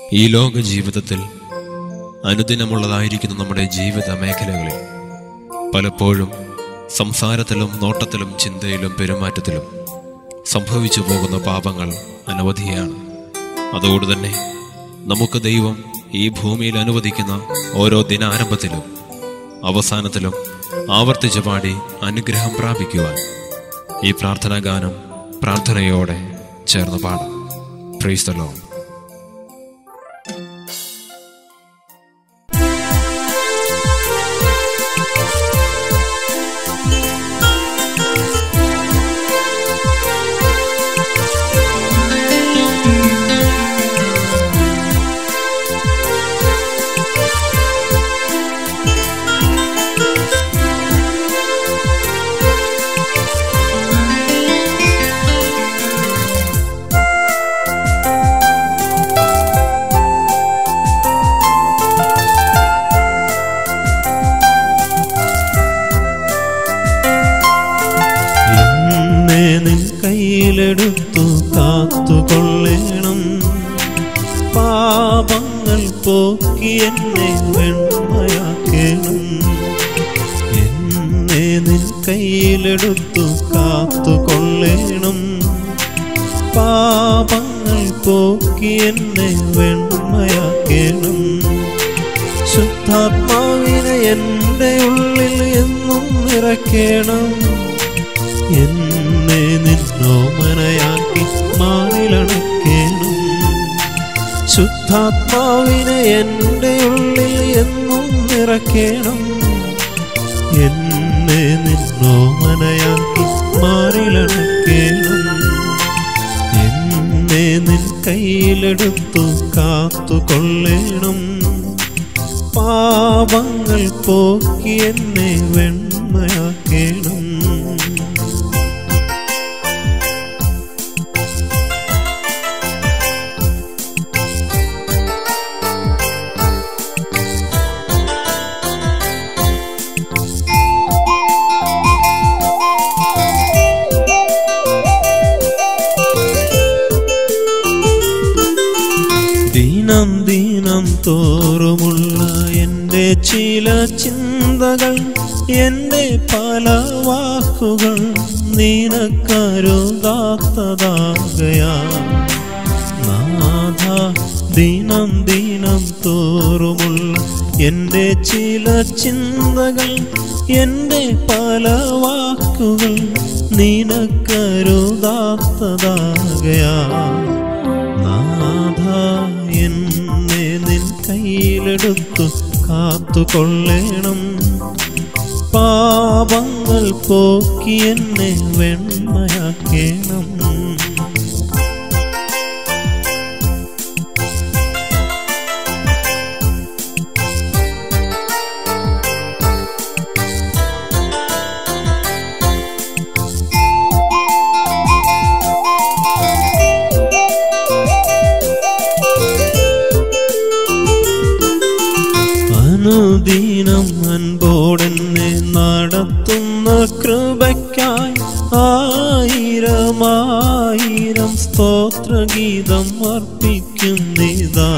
ഈ ലോക ജീവിതത്തിൽ അനുദിനമുള്ളതായിരിക്കുന്ന നമ്മുടെ ജീവിത മേഖലകളിൽ പലപ്പോഴും സംസാരത്തിലും നോട്ടത്തിലും ചിന്തയിലും പെരുമാറ്റത്തിലും സംഭവിച്ചു പോകുന്ന പാപങ്ങൾ അനവധിയാണ് അതുകൊണ്ട് തന്നെ നമുക്ക് ദൈവം ഈ ഭൂമിയിൽ അനുവദിക്കുന്ന ഓരോ ദിനാരംഭത്തിലും അവസാനത്തിലും ആവർത്തിച്ചു പാടി അനുഗ്രഹം പ്രാപിക്കുവാൻ ഈ പ്രാർത്ഥനാ ഗാനം പ്രാർത്ഥനയോടെ ചേർന്ന് പാടാം പ്രൈസ് ദ ലോർഡ് എന്നെ നിൻ കയ്യിലെടുത്തു കാത്തുകൊള്ളേണം പാപങ്ങൾ പോക്കി എന്നെ വെണ്മയാക്കണം എന്നെ നിൻ കയ്യിലെടുത്തു കാത്തുകൊള്ളേണം പാപങ്ങൾ പോക്കി എന്നെ വെണ്മയാക്കണം ശുദ്ധാത്മാവിനെ എൻ്റെ ഉള്ളിൽ എന്നും നിറയ്ക്കണം എന്നെ നിന്നോമനയാക്കി മാറിലണക്കേണം ശുദ്ധാത്മാവിനെ എൻ്റെ ഉള്ളിൽ എന്നും നിറയ്ക്കണം എന്നെ നിന്നോമനയാക്കി മാറിലണക്കേണം എന്നെ നിൻ കയ്യിലെടുത്തു കാത്തുകൊള്ളേണം പാപങ്ങൾ പോക്കി എന്നെ വെണ്മയാക്കണം ദിനം ദിനം തോറുമുള്ള എൻ്റെ ചില ചിന്തകൾ എൻ്റെ പല വാക്കുകൾ നിനക്കരുതാത്തതാകയാ നാഥ ദിനം ദിനം തോറുമുള്ള എൻ്റെ ചില ചിന്തകൾ എൻ്റെ പല വാക്കുകൾ നിനക്കരുതാത്തതാകയാ നാഥ എന്നെ നിൻ കയ്യിലെടുത്തു കാത്തുകൊള്ളേണം പാപങ്ങൾ പോക്കി എന്നെ വെണ്മയാക്കേണം അനുദീനം അൻപോടെന്നെ നടത്തുന്ന കൃപയ്ക്കായി ആയിരം ആയിരം സ്തോത്രഗീതം അർപ്പിക്കുന്നിതാ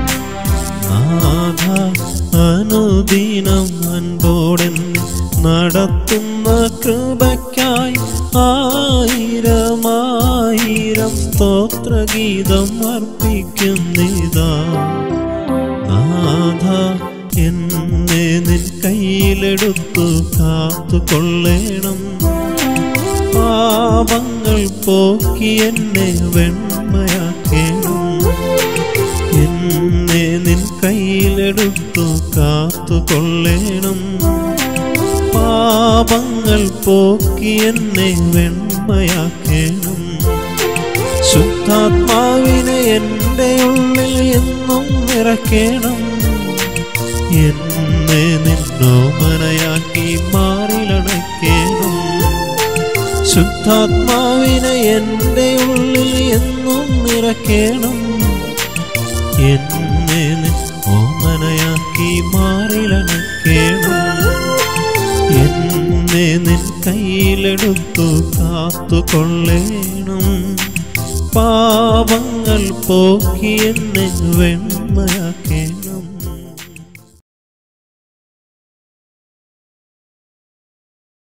നാഥ അനുദീനം അൻപോടെന്നെ നടത്തുന്ന കൃപയ്ക്കായി ആയിരം ആയിരം സ്തോത്രഗീതം അർപ്പിക്കുന്നിതാ നാഥ എന്നെ നിൻ കയ്യിലെടുത്തു കാത്തുകൊള്ളേണം പാപങ്ങൾ പോക്കി എന്നെ വെണ്മയാക്കേണം എന്നെ നിൻ കയ്യിലെടുത്തു കാത്തുകൊള്ളേണം പാപങ്ങൾ പോക്കി എന്നെ വെണ്മയാക്കേണം ശുദ്ധാത്മാവിനെ എൻ്റെ ഉള്ളിൽ എന്നും നിറയ്ക്കണം എന്നെ നിന്നോമനയാക്കി മാറിലണയ്ക്കണം ശുദ്ധാത്മാവിനെ എൻ്റെ ഉള്ളിൽ എന്നും നിറയ്ക്കണം എന്നെ നിൻ ഓമനയാക്കി മാറിലണയ്ക്കണം എന്നെ നിൻ കയ്യിലെടുത്തു കാത്തുകൊള്ളേണം പാപങ്ങൾ പോക്കി എന്നെ വെണ്ണ നന്മയാക്കേണം